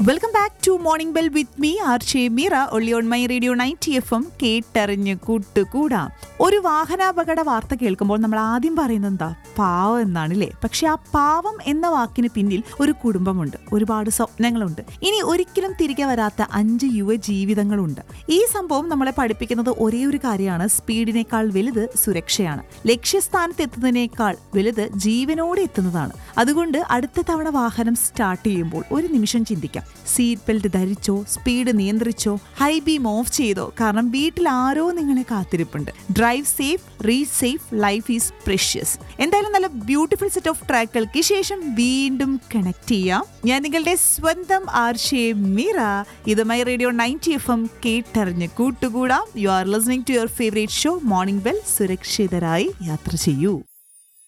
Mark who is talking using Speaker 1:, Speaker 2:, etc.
Speaker 1: welcome back to morning bell with me RJ Meera only on my radio ninety F M കേട്ടറിഞ്ഞ് കൂട്ടുകൂടാം ഒരു വാഹനാപകട വാർത്ത കേൾക്കുമ്പോൾ നമ്മൾ ആദ്യം പറയുന്നത് എന്താ പാവം എന്നാണ് അല്ലേ പക്ഷെ ആ പാവം എന്ന വാക്കിന് പിന്നിൽ ഒരു കുടുംബമുണ്ട് ഒരുപാട് സ്വപ്നങ്ങളുണ്ട് ഇനി ഒരിക്കലും തിരികെ വരാത്ത അഞ്ച് യുവ ജീവിതങ്ങളുണ്ട് ഈ സംഭവം നമ്മളെ പഠിപ്പിക്കുന്നത് ഒരേ ഒരു കാര്യമാണ് സ്പീഡിനേക്കാൾ വലുത് സുരക്ഷയാണ് ലക്ഷ്യസ്ഥാനത്ത് എത്തുന്നതിനേക്കാൾ വലുത് ജീവനോടെ എത്തുന്നതാണ് അതുകൊണ്ട് അടുത്ത തവണ വാഹനം സ്റ്റാർട്ട് ചെയ്യുമ്പോൾ ഒരു നിമിഷം ചിന്തിക്കാം സീറ്റ് ബെൽറ്റ് ധരിച്ചോ സ്പീഡ് നിയന്ത്രിച്ചോ ഹൈ ബീം ഓഫ് ചെയ്തോ കാരണം വീട്ടിൽ ആരോ നിങ്ങളെ കാത്തിരിപ്പുണ്ട് drive safe reach safe life is precious എന്തായാലും നല്ല ബ്യൂട്ടിഫുൾ സെറ്റ് ഓഫ് ട്രാക്കുകൾക്ക് ശേഷം വീണ്ടും കണക്ട് ചെയ്യാം ഞാൻ നിങ്ങളുടെ സ്വന്തം ആർഷേ മീറ ഇത് my radio ninety F M കേട്ടറിഞ്ഞ് കൂട്ടുകൂടാം you are listening to your favourite show morning bell സുരക്ഷിതരായി യാത്ര ചെയ്യൂ